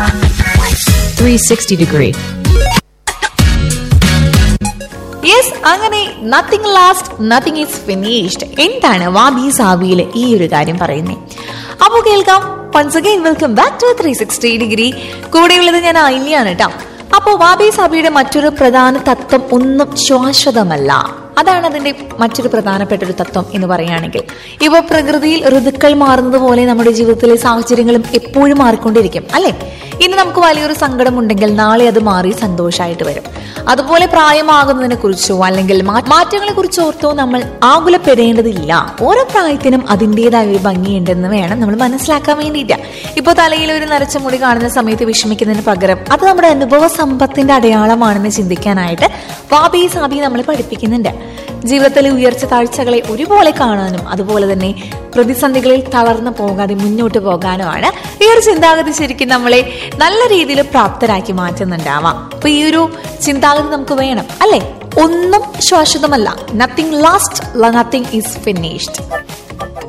360 degree. Yes അങ്ങനെ nothing last nothing is finished എന്താണ് wabi സാബിയിലെ ഈ ഒരു കാര്യം പറയുന്നത് അപ്പോൾ കേൾക്കാം once again welcome back to three sixty degree കൂടെയുള്ളത് ഞാൻ ഐലിയാണ് കേട്ടോ അപ്പോൾ വാബി സാബിയുടെ മറ്റൊരു പ്രധാന തത്വം ഒന്നും ശാശ്വതമല്ല അതാണ് അതിന്റെ മറ്റൊരു പ്രധാനപ്പെട്ട ഒരു തത്വം എന്ന് പറയുകയാണെങ്കിൽ ഇപ്പൊ പ്രകൃതിയിൽ ഋതുക്കൾ മാറുന്നത് പോലെ നമ്മുടെ ജീവിതത്തിലെ സാഹചര്യങ്ങളും എപ്പോഴും മാറിക്കൊണ്ടിരിക്കും അല്ലെ ഇന്ന് നമുക്ക് വലിയൊരു സങ്കടം ഉണ്ടെങ്കിൽ നാളെ അത് മാറി സന്തോഷമായിട്ട് വരും അതുപോലെ പ്രായമാകുന്നതിനെ കുറിച്ചോ അല്ലെങ്കിൽ മാ- മാറ്റങ്ങളെ കുറിച്ചോ ഓർത്തോ നമ്മൾ ആകുലപ്പെടേണ്ടതില്ല ഓരോ പ്രായത്തിനും അതിൻ്റെതായ ഒരു ഭംഗിയുണ്ടെന്ന് വേണം നമ്മൾ മനസ്സിലാക്കാൻ വേണ്ടിയിട്ട് ഇപ്പോൾ തലയിൽ ഒരു നരച്ച മുടി കാണുന്ന സമയത്ത് വിഷമിക്കുന്നതിന് പകരം അത് നമ്മുടെ അനുഭവ സമ്പത്തിന്റെ അടയാളമാണെന്ന് ചിന്തിക്കാനായിട്ട് വാബി സാബി നമ്മളെ പഠിപ്പിക്കുന്നുണ്ട് ജീവിതത്തിലെ ഉയർച്ച താഴ്ചകളെ ഒരുപോലെ കാണാനും അതുപോലെ തന്നെ പ്രതിസന്ധികളിൽ തളർന്നു പോകാതെ മുന്നോട്ട് പോകാനുമാണ് ഈ ഒരു ചിന്താഗതി ശരിക്കും നമ്മളെ നല്ല രീതിയിൽ പ്രാപ്തരാക്കി മാറ്റുന്നുണ്ടാവാം അപ്പൊ ഈ ഒരു ചിന്താഗതി നമുക്ക് വേണം അല്ലെ ഒന്നും ശാശ്വതമല്ല nothing last nothing is finished